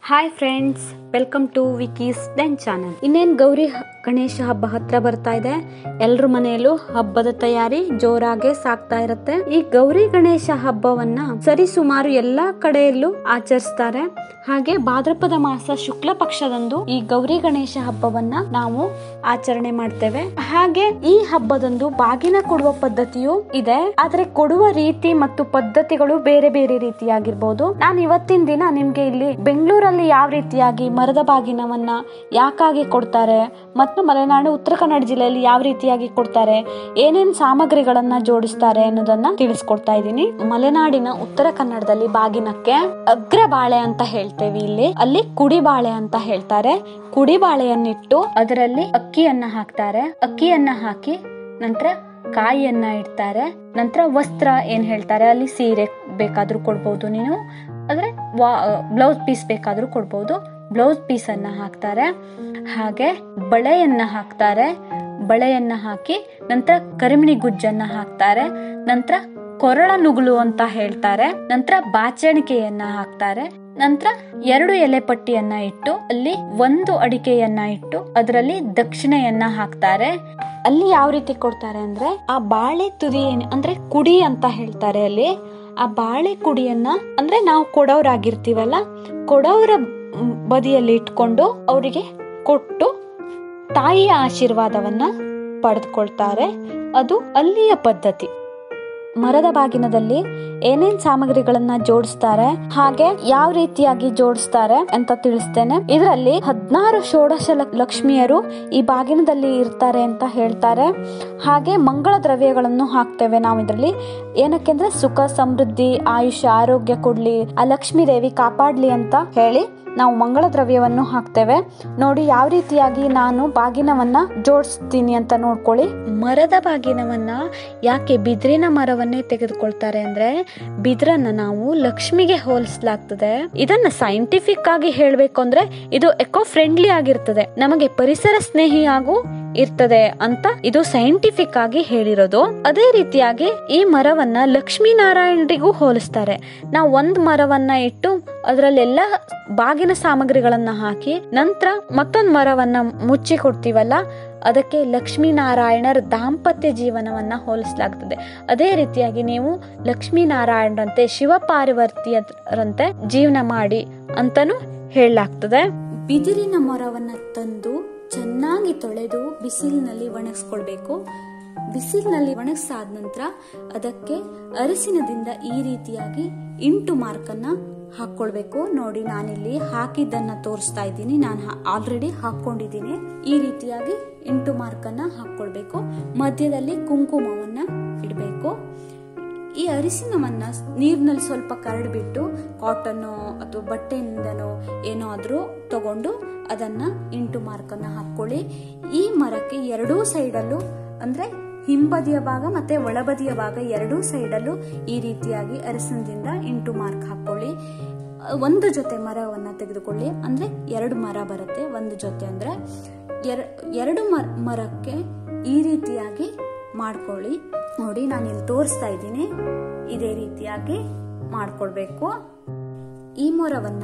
hi friends welcome to ವಿಕೀಸ್ ಡ್ಯಾನ್ channel ಇನ್ನೇನ್ ಗೌರಿ ಹ- ಗಣೇಶ ಹಬ್ಬ ಹತ್ರ ಬರ್ತಾ ಇದೆ ಎಲ್ರ ಮನೆಯಲ್ಲೂ ಹಬ್ಬದ ತಯಾರಿ ಜೋರಾಗೆ ಸಾಕ್ತಾ ಇರತ್ತೆ ಈ ಗೌರಿ ಗಣೇಶ ಹಬ್ಬವನ್ನ ಸರಿ ಸುಮಾರು ಎಲ್ಲಾ ಕಡೆಯಲ್ಲೂ ಆಚರಿಸ್ತಾರೆ ಹಾಗೆ ಭಾದ್ರಪದ ಮಾಸ ಶುಕ್ಲ ಪಕ್ಷದಂದು ಈ ಗೌರಿ ಗಣೇಶ ಹಬ್ಬವನ್ನ ನಾವು ಆಚರಣೆ ಮಾಡ್ತೇವೆ ಹಾಗೆ ಈ ಹಬ್ಬದಂದು ಬಾಗಿನ ಕೊಡುವ ಪದ್ಧತಿಯು ಇದೆ ಆದ್ರೆ ಕೊಡುವ ರೀತಿ ಮತ್ತು ಪದ್ಧತಿಗಳು ಬೇರೆ ಬೇರೆ ರೀತಿಯಾಗಿರ್ಬೋದು ನಾನು ಇವತ್ತಿನ ದಿನ ನಿಮ್ಗೆ ಇಲ್ಲಿ ಬೆಂಗಳೂರಲ್ಲಿ ಯಾವ ರೀತಿಯಾಗಿ ಮರದ ಬಾಗಿನವನ್ನ ಯಾಕಾಗಿ ಕೊಡ್ತಾರೆ ಮತ್ತು ಮಲೆನಾಡು ಉತ್ತರ ಕನ್ನಡ ಜಿಲ್ಲೆಯಲ್ಲಿ ಯಾವ ರೀತಿಯಾಗಿ ಕೊಡ್ತಾರೆ ಏನೇನ್ ಸಾಮಗ್ರಿಗಳನ್ನ ಜೋಡಿಸ್ತಾರೆ ಅನ್ನೋದನ್ನ ತಿಳಿಸ್ಕೊಡ್ತಾ ಇದ್ದೀನಿ ಮಲೆನಾಡಿನ ಉತ್ತರ ಕನ್ನಡದಲ್ಲಿ ಬಾಗಿನಕ್ಕೆ ಅಗ್ರ ಬಾಳೆ ಅಂತ ಹೇಳ್ತೇವೆ ಇಲ್ಲಿ ಅಲ್ಲಿ ಕುಡಿ ಬಾಳೆ ಅಂತ ಹೇಳ್ತಾರೆ ಕುಡಿ ಬಾಳೆಯನ್ನಿಟ್ಟು ಅದರಲ್ಲಿ ಅಕ್ಕಿಯನ್ನ ಹಾಕ್ತಾರೆ ಅಕ್ಕಿಯನ್ನ ಹಾಕಿ ನಂತರ ಕಾಯಿಯನ್ನ ಇಡ್ತಾರೆ ನಂತರ ವಸ್ತ್ರ ಏನ್ ಹೇಳ್ತಾರೆ ಅಲ್ಲಿ ಸೀರೆ ಬೇಕಾದ್ರೂ ಕೊಡ್ಬೋದು ನೀನು ಆದ್ರೆ ಬ್ಲೌಸ್ ಪೀಸ್ ಬೇಕಾದ್ರೂ ಕೊಡ್ಬೋದು ಬ್ಲೌಸ್ ಪೀಸ್ ಅನ್ನ ಹಾಕ್ತಾರೆ ಹಾಗೆ ಬಳೆಯನ್ನ ಹಾಕ್ತಾರೆ ಬಳೆಯನ್ನ ಹಾಕಿ ನಂತರ ಕರಿಮಿಣಿ ಗುಜ್ಜನ್ನ ಹಾಕ್ತಾರೆ ನಂತರ ಕೊರಳ ನುಗುಳು ಅಂತ ಹೇಳ್ತಾರೆ ನಂತರ ಬಾಚಣಿಕೆಯನ್ನ ಹಾಕ್ತಾರೆ ನಂತರ ಎರಡು ಎಲೆ ಪಟ್ಟಿಯನ್ನ ಇಟ್ಟು ಅಲ್ಲಿ ಒಂದು ಅಡಿಕೆಯನ್ನ ಇಟ್ಟು ಅದರಲ್ಲಿ ದಕ್ಷಿಣೆಯನ್ನ ಹಾಕ್ತಾರೆ ಅಲ್ಲಿ ಯಾವ ರೀತಿ ಕೊಡ್ತಾರೆ ಅಂದ್ರೆ ಆ ಬಾಳೆ ತುದಿ ಏನ್- ಅಂದ್ರೆ ಕುಡಿ ಅಂತ ಹೇಳ್ತಾರೆ ಅಲ್ಲಿ ಆ ಬಾಳೆ ಕುಡಿಯನ್ನ ಅಂದ್ರೆ ನಾವು ಕೊಡೋರಾಗಿರ್ತೀವಲ್ಲ ಕೊಡೋರ ಮ್, ಬದಿಯಲ್ಲಿ ಇಟ್ಕೊಂಡು ಅವರಿಗೆ ಕೊಟ್ಟು ತಾಯಿಯ ಆಶೀರ್ವಾದವನ್ನ ಪಡೆದುಕೊಳ್ತಾರೆ ಅದು ಅಲ್ಲಿಯ ಪದ್ಧತಿ ಮರದ ಬಾಗಿನದಲ್ಲಿ ಏನೇನ್ ಸಾಮಗ್ರಿಗಳನ್ನ ಜೋಡಿಸ್ತಾರೆ ಹಾಗೆ ಯಾವ ರೀತಿಯಾಗಿ ಜೋಡಿಸ್ತಾರೆ ಅಂತ ತಿಳಿಸ್ತೇನೆ ಇದರಲ್ಲಿ ಹದಿನಾರು ಷೋಡಶ ಲ- ಲಕ್ಷ್ಮಿಯರು ಈ ಬಾಗಿನದಲ್ಲಿ ಇರ್ತಾರೆ ಅಂತ ಹೇಳ್ತಾರೆ ಹಾಗೆ ಮಂಗಳ ದ್ರವ್ಯಗಳನ್ನು ಹಾಕ್ತೇವೆ ನಾವು ಇದರಲ್ಲಿ ಏನಕ್ಕೆಂದ್ರೆ ಸುಖ ಸಮೃದ್ಧಿ ಆಯುಷ್ಯ ಆರೋಗ್ಯ ಕೊಡ್ಲಿ ಆ ಲಕ್ಷ್ಮೀ ದೇವಿ ಕಾಪಾಡ್ಲಿ ಅಂತ ಹೇಳಿ ನಾವು ಮಂಗಳ ದ್ರವ್ಯವನ್ನು ಹಾಕ್ತೇವೆ ನೋಡಿ ಯಾವ ರೀತಿಯಾಗಿ ನಾನು ಬಾಗಿನವನ್ನ ಜೋಡಿಸ್ತೀನಿ ಅಂತ ನೋಡ್ಕೊಳ್ಳಿ ಮರದ ಬಾಗಿನವನ್ನ ಯಾಕೆ ಬಿದಿರಿನ ಮರವನ್ನೇ ತೆಗೆದುಕೊಳ್ತಾರೆ ಅಂದ್ರೆ ಬಿದಿರನ್ನ ನಾವು ಲಕ್ಷ್ಮಿಗೆ ಹೋಲಿಸಲಾಗ್ತದೆ ಇದನ್ನ ಸೈಂಟಿಫಿಕ್ ಆಗಿ ಹೇಳ್ಬೇಕು ಅಂದ್ರೆ ಇದು ಎಕೋ ಫ್ರೆಂಡ್ಲಿ ಆಗಿರ್ತದೆ ನಮಗೆ ಪರಿಸರ ಸ್ನೇಹಿಯಾಗೂ ಇರ್ತದೆ ಅಂತ ಇದು ಸೈಂಟಿಫಿಕ್ ಆಗಿ ಹೇಳಿರೋದು ಅದೇ ರೀತಿಯಾಗಿ ಈ ಮರವನ್ನ ಲಕ್ಷ್ಮೀ ನಾರಾಯಣರಿಗೂ ಹೋಲಿಸ್ತಾರೆ ನಾವು ಒಂದ್ ಮರವನ್ನ ಇಟ್ಟು ಅದರಲ್ಲೆಲ್ಲ ಬಾಗಿನ ಸಾಮಗ್ರಿಗಳನ್ನ ಹಾಕಿ ನಂತರ ಮತ್ತೊಂದ್ ಮರವನ್ನ ಮುಚ್ಚಿ ಕೊಡ್ತೀವಲ್ಲ ಅದಕ್ಕೆ ಲಕ್ಷ್ಮೀನಾರಾಯಣರ ದಾಂಪತ್ಯ ಜೀವನವನ್ನ ಹೋಲಿಸಲಾಗ್ತದೆ ಅದೇ ರೀತಿಯಾಗಿ ನೀವು ಲಕ್ಷ್ಮೀನಾರಾಯಣರಂತೆ ಶಿವಪಾರ್ವತಿಯರಂತೆ ಜೀವನ ಮಾಡಿ ಅಂತಾನು ಹೇಳಲಾಗ್ತದೆ ಬಿದಿರಿನ ಮರವನ್ನ ತಂದು ಚೆನ್ನಾಗಿ ತೊಳೆದು ಬಿಸಿಲಿನಲ್ಲಿ ಒಣಗಿಸ್ಕೊಳ್ಬೇಕು ಬಿಸಿಲಿನಲ್ಲಿ ಒಣಗಿಸಾದ ನಂತರ ಅದಕ್ಕೆ ಅರಿಸಿನದಿಂದ ಈ ರೀತಿಯಾಗಿ ಇಂಟು ಮಾರ್ಕನ್ನ ಹಾಕೊಳ್ಬೇಕು ನೋಡಿ ನಾನಿಲ್ಲಿ ಹಾಕಿದ್ದನ್ನ ತೋರಿಸ್ತಾ ಇದ್ದೀನಿ ನಾನು ಆಲ್ರೆಡಿ ಹಾಕೊಂಡಿದ್ದೀನಿ ಈ ರೀತಿಯಾಗಿ ಇಂಟು ಮಾರ್ಕನ್ನ ಹಾಕೊಳ್ಬೇಕು ಮಧ್ಯದಲ್ಲಿ ಕುಂಕುಮವನ್ನ ಇಡಬೇಕು ಈ ಅರಿಶಿನವನ್ನ ನೀರಿನಲ್ಲಿ ಸ್ವಲ್ಪ ಕರಡ್ಬಿಟ್ಟು ಕಾಟನ್ನು ಅಥವಾ ಬಟ್ಟೆಯಿಂದನೋ ಏನೋ ಆದ್ರೂ ತಗೊಂಡು ಅದನ್ನ ಇಂಟು ಮಾರ್ಕನ್ನ ಹಾಕೊಳ್ಳಿ ಈ ಮರಕ್ಕೆ ಎರಡೂ ಸೈಡಲ್ಲೂ ಅಂದ್ರೆ ಹಿಂಬದಿಯ ಭಾಗ ಮತ್ತೆ ಒಳಬದಿಯ ಭಾಗ ಎರಡೂ ಸೈಡಲ್ಲೂ ಈ ರೀತಿಯಾಗಿ ಅರಿಸಿನದಿಂದ ಇಂಟು ಮಾರ್ಕ್ ಹಾಕೊಳ್ಳಿ ಒಂದು ಜೊತೆ ಮರವನ್ನ ತೆಗೆದುಕೊಳ್ಳಿ ಅಂದ್ರೆ ಎರಡು ಮರ ಬರುತ್ತೆ ಒಂದು ಜೊತೆ ಅಂದ್ರೆ ಎರ- ಎರಡು ಮರ- ಮರಕ್ಕೆ ಈ ರೀತಿಯಾಗಿ ಮಾಡ್ಕೊಳ್ಳಿ ನೋಡಿ ನಾನು ಇಲ್ಲಿ ತೋರಿಸ್ತಾ ಇದ್ದೀನಿ ಇದೇ ರೀತಿಯಾಗಿ ಮಾಡ್ಕೊಳ್ಬೇಕು ಈ ಮೊರವನ್ನ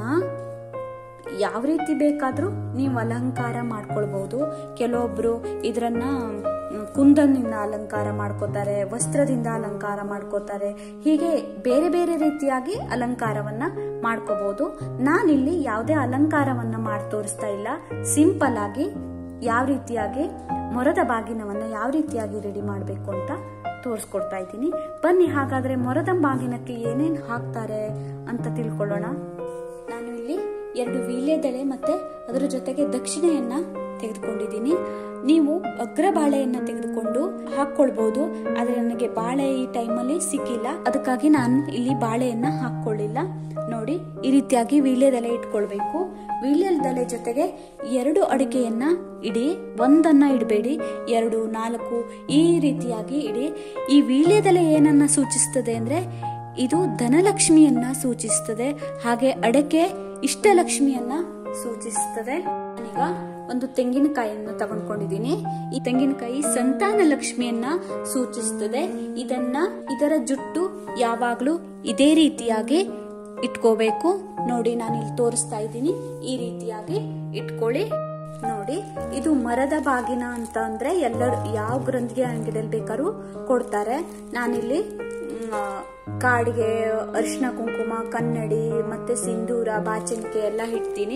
ಯಾವ ರೀತಿ ಬೇಕಾದ್ರೂ ನೀವು ಅಲಂಕಾರ ಮಾಡ್ಕೊಳ್ಬಹುದು ಕೆಲವೊಬ್ರು ಇದರನ್ನ ಮ್, ಕುಂದನಿಂದ ಅಲಂಕಾರ ಮಾಡ್ಕೋತಾರೆ ವಸ್ತ್ರದಿಂದ ಅಲಂಕಾರ ಮಾಡ್ಕೋತಾರೆ ಹೀಗೆ ಬೇರೆ ಬೇರೆ ರೀತಿಯಾಗಿ ಅಲಂಕಾರವನ್ನ ಮಾಡ್ಕೋಬಹುದು ನಾನಿಲ್ಲಿ ಯಾವುದೇ ಅಲಂಕಾರವನ್ನ ಮಾಡಿ ತೋರಿಸ್ತಾ ಇಲ್ಲ ಸಿಂಪಲ್ ಆಗಿ ಯಾವ ರೀತಿಯಾಗಿ ಮೊರದ ಬಾಗಿನವನ್ನ ಯಾವ ರೀತಿಯಾಗಿ ರೆಡಿ ಮಾಡಬೇಕು ಅಂತ ತೋರಿಸ್ಕೊಡ್ತಾ ಇದ್ದೀನಿ ಬನ್ನಿ ಹಾಗಾದ್ರೆ ಮೊರದ ಬಾಗಿನಕ್ಕೆ ಏನೇನ್ ಹಾಕ್ತಾರೆ ಅಂತ ತಿಳ್ಕೊಳ್ಳೋಣ ನಾನು ಇಲ್ಲಿ ಎರಡು ವೀಳ್ಯದೆಲೆ ಮತ್ತೆ ಅದರ ಜೊತೆಗೆ ದಕ್ಷಿಣೆಯನ್ನ ತೆಗೆದುಕೊಂಡಿದ್ದೀನಿ ನೀವು ಅಗ್ರ ಬಾಳೆಯನ್ನ ತೆಗೆದುಕೊಂಡು ಹಾಕೊಳ್ಬಹುದು ಆದ್ರೆ ನನಗೆ ಬಾಳೆ ಈ ಟೈಮಲ್ಲಿ ಸಿಕ್ಕಿಲ್ಲ ಅದಕ್ಕಾಗಿ ನಾನು ಇಲ್ಲಿ ಬಾಳೆಯನ್ನ ಹಾಕೊಳ್ಳಿಲ್ಲ ನೋಡಿ ಈ ರೀತಿಯಾಗಿ ವೀಳ್ಯದೆಲೆ ಇಟ್ಕೊಳ್ಬೇಕು ವೀಳ್ಯದೆಲೆ ಜೊತೆಗೆ ಎರಡು ಅಡಿಕೆಯನ್ನ ಇಡಿ ಒಂದನ್ನ ಇಡಬೇಡಿ ಎರಡು ನಾಲ್ಕು ಈ ರೀತಿಯಾಗಿ ಇಡಿ ಈ ವೀಳ್ಯದೆಲೆ ಏನನ್ನ ಸೂಚಿಸ್ತದೆ ಅಂದ್ರೆ ಇದು ಧನಲಕ್ಷ್ಮಿಯನ್ನ ಸೂಚಿಸ್ತದೆ ಹಾಗೆ ಅಡಕೆ ಇಷ್ಟಲಕ್ಷ್ಮಿಯನ್ನ ಸೂಚಿಸ್ತದೆ ನಾನೀಗ ಒಂದು ತೆಂಗಿನಕಾಯಿಯನ್ನು ತಗೊಂಡ್ಕೊಂಡಿದ್ದೀನಿ ಈ ತೆಂಗಿನಕಾಯಿ ಸಂತಾನ ಲಕ್ಷ್ಮಿಯನ್ನ ಸೂಚಿಸ್ತದೆ ಇದನ್ನ ಇದರ ಜುಟ್ಟು ಯಾವಾಗ್ಲೂ ಇದೇ ರೀತಿಯಾಗಿ ಇಟ್ಕೋಬೇಕು ನೋಡಿ ನಾನು ಇಲ್ಲಿ ತೋರಿಸ್ತಾ ಇದ್ದೀನಿ ಈ ರೀತಿಯಾಗಿ ಇಟ್ಕೊಳ್ಳಿ ನೋಡಿ ಇದು ಮರದ ಬಾಗಿನ ಅಂತ ಅಂದ್ರೆ ಎಲ್ಲರೂ ಯಾವ ಗ್ರಂಥಿಗೆ ಅಂಗಡಿಯಲ್ಲಿ ಬೇಕಾದ್ರೂ ಕೊಡ್ತಾರೆ ನಾನಿಲ್ಲಿ ಮ್, ಕಾಡಿಗೆ ಅರಿಶಿನ ಕುಂಕುಮ ಕನ್ನಡಿ ಮತ್ತೆ ಸಿಂಧೂರ ಬಾಚಣಿಕೆ ಎಲ್ಲ ಇಡ್ತೀನಿ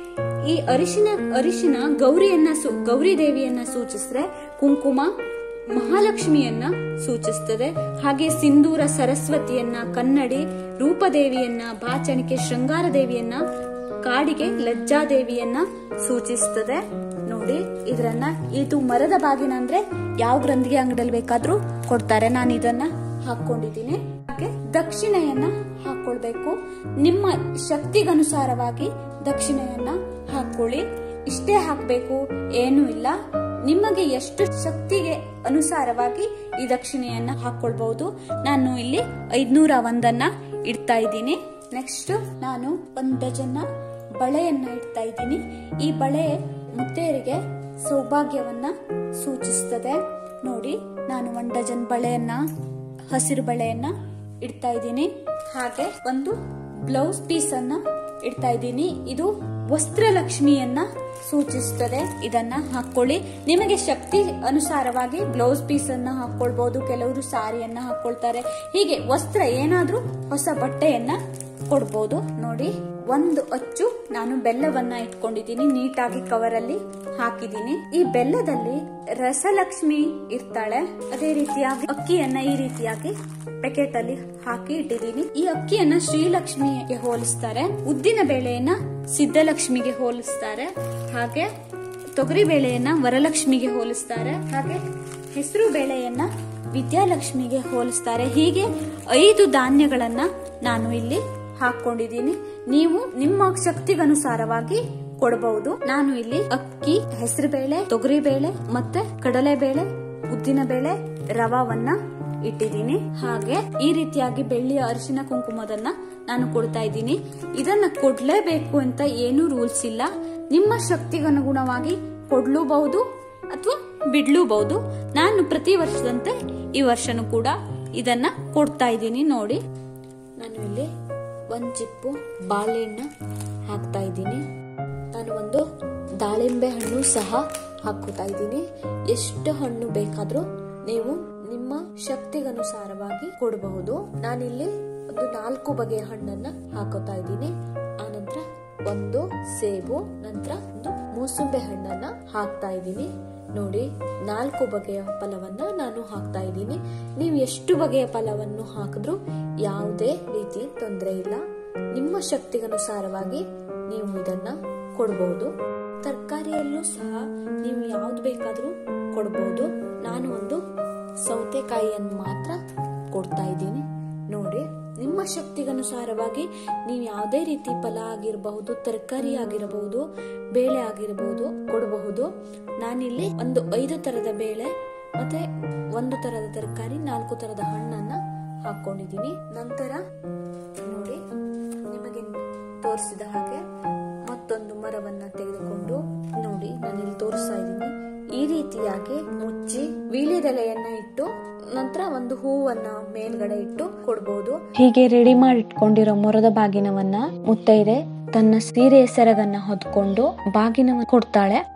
ಈ ಅರಿಶಿನ ಅರಿಶಿನ ಗೌರಿಯನ್ನ ಸೂ- ಗೌರಿ ದೇವಿಯನ್ನ ಸೂಚಿಸಿದ್ರೆ ಕುಂಕುಮ ಮಹಾಲಕ್ಷ್ಮಿಯನ್ನ ಸೂಚಿಸ್ತದೆ ಹಾಗೆ ಸಿಂಧೂರ ಸರಸ್ವತಿಯನ್ನ ಕನ್ನಡಿ ರೂಪದೇವಿಯನ್ನ ಬಾಚಣಿಕೆ ಶೃಂಗಾರ ದೇವಿಯನ್ನ ಕಾಡಿಗೆ ಲಜ್ಜಾದೇವಿಯನ್ನ ಸೂಚಿಸ್ತದೆ ನೋಡಿ ಇದ್ರನ್ನ ಇದು ಮರದ ಬಾಗಿನ ಅಂದ್ರೆ ಯಾವ ಗ್ರಂಥಿಗೆ ಅಂಗಡಿಯಲ್ಲಿ ಬೇಕಾದ್ರೂ ಕೊಡ್ತಾರೆ ನಾನು ಇದನ್ನ ಹಾಕೊಂಡಿದ್ದೀನಿ ಹಾಗೆ ದಕ್ಷಿಣೆಯನ್ನ ಹಾಕೊಳ್ಬೇಕು ನಿಮ್ಮ ಶಕ್ತಿಗನುಸಾರವಾಗಿ ದಕ್ಷಿಣೆಯನ್ನ ಹಾಕೊಳ್ಳಿ ಇಷ್ಟೇ ಹಾಕ್ಬೇಕು ಏನೂ ಇಲ್ಲ ನಿಮಗೆ ಎಷ್ಟು ಶಕ್ತಿಗೆ ಅನುಸಾರವಾಗಿ ಈ ದಕ್ಷಿಣೆಯನ್ನ ಹಾಕೊಳ್ಬಹುದು ನಾನು ಇಲ್ಲಿ ಐದ್ನೂರ ಒಂದನ್ನ ಇಡ್ತಾ ಇದ್ದೀನಿ ನೆಕ್ಸ್ಟ್ ನಾನು ಒಂದ್ ಡಜನ್ನ ಬಳೆಯನ್ನ ಇಡ್ತಾ ಇದ್ದೀನಿ ಈ ಬಳೆ ಮುತ್ತೇರಿಗೆ ಸೌಭಾಗ್ಯವನ್ನ ಸೂಚಿಸ್ತದೆ ನೋಡಿ ನಾನು ಒಂದ್ ಡಜನ್ ಬಳೆಯನ್ನ ಹಸಿರು ಬಳೆಯನ್ನ ಇಡ್ತಾ ಇದ್ದೀನಿ ಹಾಗೆ ಒಂದು ಬ್ಲೌಸ್ ಪೀಸ್ ಅನ್ನ ಇಡ್ತಾ ಇದ್ದೀನಿ ಇದು ವಸ್ತ್ರಲಕ್ಷ್ಮಿಯನ್ನ ಸೂಚಿಸ್ತದೆ ಇದನ್ನ ಹಾಕೊಳ್ಳಿ ನಿಮಗೆ ಶಕ್ತಿ ಅನುಸಾರವಾಗಿ ಬ್ಲೌಸ್ ಪೀಸ್ ಅನ್ನ ಹಾಕೊಳ್ಬಹುದು ಕೆಲವರು ಸಾರಿಯನ್ನ ಹಾಕೊಳ್ತಾರೆ ಹೀಗೆ ವಸ್ತ್ರ ಏನಾದ್ರೂ ಹೊಸ ಬಟ್ಟೆಯನ್ನ ಕೊಡ್ಬೋದು ನೋಡಿ ಒಂದು ಅಚ್ಚು ನಾನು ಬೆಲ್ಲವನ್ನ ಇಟ್ಕೊಂಡಿದ್ದೀನಿ ನೀಟಾಗಿ ಕವರ್ ಅಲ್ಲಿ ಹಾಕಿದ್ದೀನಿ ಈ ಬೆಲ್ಲದಲ್ಲಿ ರಸಲಕ್ಷ್ಮಿ ಇರ್ತಾಳೆ ಅದೇ ರೀತಿಯಾಗಿ ಅಕ್ಕಿಯನ್ನ ಈ ರೀತಿಯಾಗಿ ಪ್ಯಾಕೆಟ್ ಅಲ್ಲಿ ಹಾಕಿ ಇಟ್ಟಿದ್ದೀನಿ ಈ ಅಕ್ಕಿಯನ್ನ ಶ್ರೀಲಕ್ಷ್ಮಿಗೆ ಹೋಲಿಸ್ತಾರೆ ಉದ್ದಿನ ಬೇಳೆಯನ್ನ ಸಿದ್ಧಲಕ್ಷ್ಮಿಗೆ ಹೋಲಿಸ್ತಾರೆ ಹಾಗೆ ತೊಗರಿ ಬೇಳೆಯನ್ನ ವರಲಕ್ಷ್ಮಿಗೆ ಹೋಲಿಸ್ತಾರೆ ಹಾಗೆ ಹೆಸರು ಬೇಳೆಯನ್ನ ವಿದ್ಯಾಲಕ್ಷ್ಮಿಗೆ ಹೋಲಿಸ್ತಾರೆ ಹೀಗೆ ಐದು ಧಾನ್ಯಗಳನ್ನ ನಾನು ಇಲ್ಲಿ ಹಾಕೊಂಡಿದ್ದೀನಿ ನೀವು ನಿಮ್ಮ ಶಕ್ತಿಗನುಸಾರವಾಗಿ ಕೊಡಬಹುದು ನಾನು ಇಲ್ಲಿ ಅಕ್ಕಿ ಹೆಸರುಬೇಳೆ ತೊಗರಿಬೇಳೆ ಮತ್ತೆ ಕಡಲೆಬೇಳೆ ಉದ್ದಿನ ಬೇಳೆ ರವಾವನ್ನ ಇಟ್ಟಿದ್ದೀನಿ ಹಾಗೆ ಈ ರೀತಿಯಾಗಿ ಬೆಳ್ಳಿಯ ಅರಿಶಿನ ಕುಂಕುಮದನ್ನ ನಾನು ಕೊಡ್ತಾ ಇದ್ದೀನಿ ಇದನ್ನ ಕೊಡ್ಲೇಬೇಕು ಅಂತ ಏನೂ ರೂಲ್ಸ್ ಇಲ್ಲ ನಿಮ್ಮ ಶಕ್ತಿಗನುಗುಣವಾಗಿ ಕೊಡ್ಲೂಬಹುದು ಅಥವಾ ಬಿಡ್ಲೂಬಹುದು ನಾನು ಪ್ರತಿ ವರ್ಷದಂತೆ ಈ ವರ್ಷನೂ ಕೂಡ ಇದನ್ನ ಕೊಡ್ತಾ ಇದ್ದೀನಿ ನೋಡಿ ನಾನು ಇಲ್ಲಿ ಒಂದ್ ಚಿಪ್ಪು ಬಾಳೆಹಣ್ಣು ಹಾಕ್ತಾ ಇದ್ದೀನಿ ನಾನು ಒಂದು ದಾಳಿಂಬೆ ಹಣ್ಣು ಸಹ ಹಾಕೋತಾ ಇದ್ದೀನಿ ಎಷ್ಟು ಹಣ್ಣು ಬೇಕಾದ್ರೂ ನೀವು ನಿಮ್ಮ ಶಕ್ತಿಗನುಸಾರವಾಗಿ ಕೊಡಬಹುದು ನಾನಿಲ್ಲಿ ಒಂದು ನಾಲ್ಕು ಬಗೆಯ ಹಣ್ಣನ್ನ ಹಾಕೋತಾ ಇದ್ದೀನಿ ಆನಂತರ ಒಂದು ಸೇಬು ನಂತರ ಒಂದು ಮೂಸುಂಬೆ ಹಣ್ಣನ್ನ ಹಾಕ್ತಾ ಇದ್ದೀನಿ ನೋಡಿ ನಾಲ್ಕು ಬಗೆಯ ಫಲವನ್ನ ನಾನು ಹಾಕ್ತಾ ಇದ್ದೀನಿ ನೀವು ಎಷ್ಟು ಬಗೆಯ ಫಲವನ್ನು ಹಾಕಿದ್ರೂ ಯಾವುದೇ ರೀತಿ ತೊಂದರೆ ಇಲ್ಲ ನಿಮ್ಮ ಶಕ್ತಿಗನುಸಾರವಾಗಿ ನೀವು ಇದನ್ನ ಕೊಡಬಹುದು ತರಕಾರಿಯಲ್ಲೂ ಸಹ ನೀವು ಯಾವ್ದು ಬೇಕಾದ್ರೂ ಕೊಡಬಹುದು ನಾನು ಒಂದು ಸೌತೆಕಾಯಿಯನ್ನು ಮಾತ್ರ ಕೊಡ್ತಾ ಇದ್ದೀನಿ ನೋಡಿ ನಿಮ್ಮ ಶಕ್ತಿಗನುಸಾರವಾಗಿ ನೀವು ಯಾವುದೇ ರೀತಿ ಫಲ ಆಗಿರಬಹುದು ತರಕಾರಿ ಆಗಿರಬಹುದು ಬೇಳೆ ಆಗಿರಬಹುದು ಕೊಡಬಹುದು ನಾನಿಲ್ಲಿ ಒಂದು ಐದು ತರದ ಬೇಳೆ ಮತ್ತೆ ಒಂದು ತರದ ತರಕಾರಿ ನಾಲ್ಕು ತರದ ಹಣ್ಣನ್ನ ಹಾಕೊಂಡಿದ್ದೀನಿ ನಂತರ ನೋಡಿ ನಿಮಗೆ ತೋರಿಸಿದ ಹಾಗೆ ಮತ್ತೊಂದು ಮರವನ್ನ ತೆಗೆದುಕೊಂಡು ನೋಡಿ ನಾನಿಲ್ಲಿ ತೋರಿಸ್ತಾ ಇದ್ದೀನಿ ಈ ರೀತಿಯಾಗಿ ಮುಚ್ಚಿ ವೀಳ್ಯದೆಲೆಯನ್ನ ಇಟ್ಟು ನಂತರ ಒಂದು ಹೂವನ್ನ ಮೇಲ್ಗಡೆ ಇಟ್ಟು ಕೊಡ್ಬೋದು ಹೀಗೆ ರೆಡಿ ಮಾಡಿ ಇಟ್ಕೊಂಡಿರೋ ಮೊರದ ಬಾಗಿನವನ್ನ ಮುತ್ತೈದೆ ತನ್ನ ಸೀರೆಯ ಸೆರಗನ್ನ ಹೊದ್ಕೊಂಡು ಬಾಗಿನವ ಕೊಡ್ತಾಳೆ